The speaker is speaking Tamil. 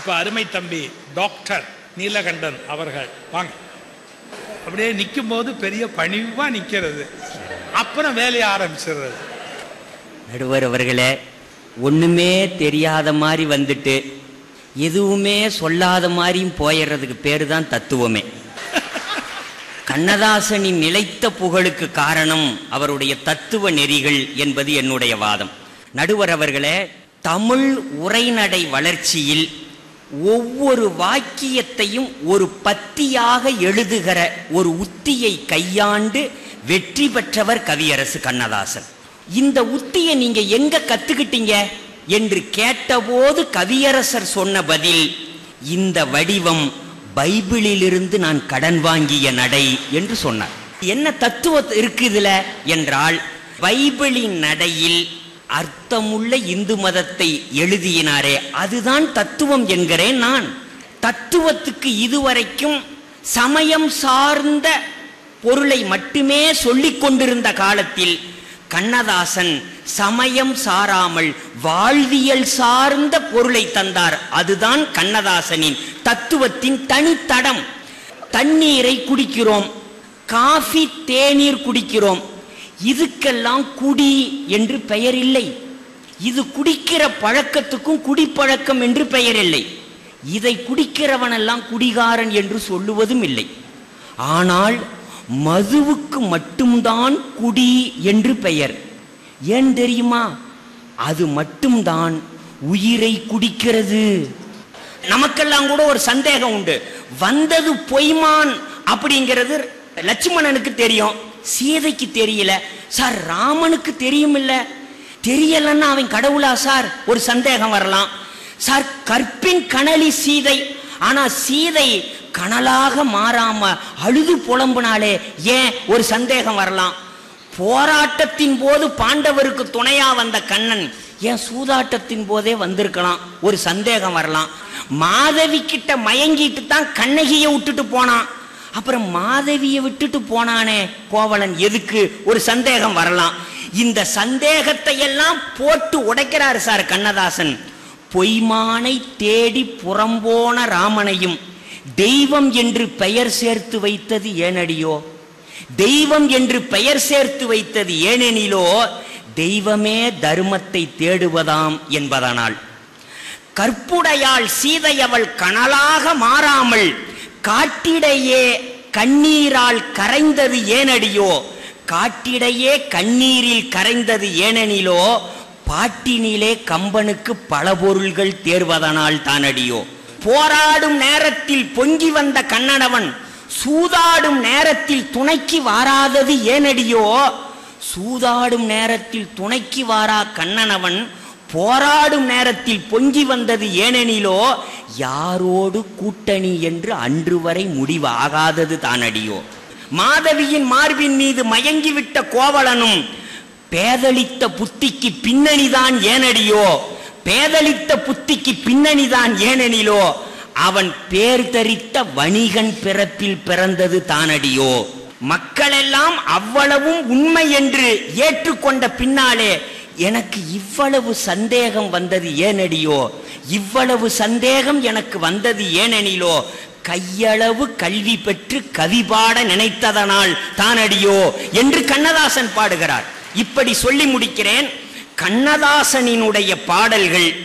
இப்போ அருமை தம்பி டாக்டர் நீலகண்டன் அவர்கள் வாங்க அப்படியே நிற்கும்போது பெரிய பணிவாக நிற்கிறது அப்புறம் வேலையை ஆரம்பிச்சிடுறது நடுவர் அவர்களே ஒண்ணுமே தெரியாத மாதிரி வந்துட்டு எதுவுமே சொல்லாத மாதிரியும் போயிடுறதுக்கு பேரு தான் தத்துவமே கண்ணதாசனின் நிலைத்த புகழுக்கு காரணம் அவருடைய தத்துவ நெறிகள் என்பது என்னுடைய வாதம் நடுவர் அவர்களே தமிழ் உரைநடை வளர்ச்சியில் ஒவ்வொரு வாக்கியத்தையும் ஒரு பத்தியாக எழுதுகிற ஒரு உத்தியை கையாண்டு வெற்றி பெற்றவர் கவியரசு கண்ணதாசன் இந்த உத்தியை நீங்க எங்க கத்துக்கிட்டீங்க என்று கேட்டபோது கவியரசர் சொன்ன பதில் இந்த வடிவம் பைபிளிலிருந்து நான் கடன் வாங்கிய நடை என்று சொன்னார் என்ன தத்துவம் இருக்கு இதுல என்றால் பைபிளின் நடையில் அர்த்தமுள்ள இந்து மதத்தை எழுதினாரே அதுதான் தத்துவம் என்கிறேன் நான் தத்துவத்துக்கு இதுவரைக்கும் சமயம் சார்ந்த பொருளை மட்டுமே சொல்லிக் கொண்டிருந்த காலத்தில் கண்ணதாசன் சமயம் சாராமல் வாழ்வியல் சார்ந்த பொருளை தந்தார் அதுதான் கண்ணதாசனின் தத்துவத்தின் தனித்தடம் தண்ணீரை குடிக்கிறோம் காஃபி தேநீர் குடிக்கிறோம் இதுக்கெல்லாம் குடி என்று பெயர் இல்லை இது குடிக்கிற பழக்கத்துக்கும் குடிப்பழக்கம் என்று பெயர் இல்லை இதை குடிக்கிறவனெல்லாம் குடிகாரன் என்று சொல்லுவதும் இல்லை ஆனால் மதுவுக்கு மட்டும்தான் குடி என்று பெயர் ஏன் தெரியுமா அது மட்டும்தான் உயிரை குடிக்கிறது நமக்கெல்லாம் கூட ஒரு சந்தேகம் உண்டு வந்தது பொய்மான் அப்படிங்கிறது லட்சுமணனுக்கு தெரியும் சீதைக்கு தெரியல சார் ராமனுக்கு தெரியும் இல்ல தெரியலன்னா அவன் கடவுளா சார் ஒரு சந்தேகம் வரலாம் சார் கற்பின் கனலி சீதை ஆனா சீதை கனலாக மாறாம அழுது புலம்புனாலே ஏன் ஒரு சந்தேகம் வரலாம் போராட்டத்தின் போது பாண்டவருக்கு துணையா வந்த கண்ணன் ஏன் சூதாட்டத்தின் போதே வந்திருக்கலாம் ஒரு சந்தேகம் வரலாம் மாதவி கிட்ட மயங்கிட்டு தான் கண்ணகியை விட்டுட்டு போனான் அப்புறம் மாதவியை விட்டுட்டு போனானே கோவலன் எதுக்கு ஒரு சந்தேகம் வரலாம் இந்த சந்தேகத்தை எல்லாம் போட்டு உடைக்கிறார் சார் கண்ணதாசன் பொய்மானை தேடி புறம்போன ராமனையும் தெய்வம் என்று பெயர் சேர்த்து வைத்தது ஏனடியோ தெய்வம் என்று பெயர் சேர்த்து வைத்தது ஏனெனிலோ தெய்வமே தர்மத்தை தேடுவதாம் என்பதனால் கற்புடையாள் சீதையவள் கனலாக மாறாமல் காட்டிடையே கண்ணீரால் கரைந்தது ஏனடியோ காட்டிடையே கண்ணீரில் கரைந்தது ஏனெனிலோ பாட்டினிலே கம்பனுக்கு பல பொருள்கள் தேர்வதனால் தானடியோ போராடும் நேரத்தில் பொங்கி வந்த கண்ணனவன் சூதாடும் நேரத்தில் துணைக்கு வாராதது ஏனடியோ சூதாடும் நேரத்தில் துணைக்கு வாரா கண்ணனவன் போராடும் நேரத்தில் பொங்கி வந்தது ஏனெனிலோ யாரோடு கூட்டணி என்று அன்று வரை முடிவு ஆகாதது தானடியோ மாதவியின் மார்பின் மீது மயங்கிவிட்ட கோவலனும் பேதலித்த புத்திக்கு பின்னணிதான் ஏனடியோ பேதலித்த புத்திக்கு பின்னணிதான் ஏனெனிலோ அவன் பேர் தரித்த வணிகன் பிறப்பில் பிறந்தது தானடியோ மக்களெல்லாம் அவ்வளவும் உண்மை என்று ஏற்றுக்கொண்ட பின்னாலே எனக்கு இவ்வளவு சந்தேகம் வந்தது ஏனடியோ இவ்வளவு சந்தேகம் எனக்கு வந்தது ஏனெனிலோ கையளவு கல்வி பெற்று கவி பாட நினைத்ததனால் தானடியோ என்று கண்ணதாசன் பாடுகிறார் இப்படி சொல்லி முடிக்கிறேன் கண்ணதாசனினுடைய பாடல்கள்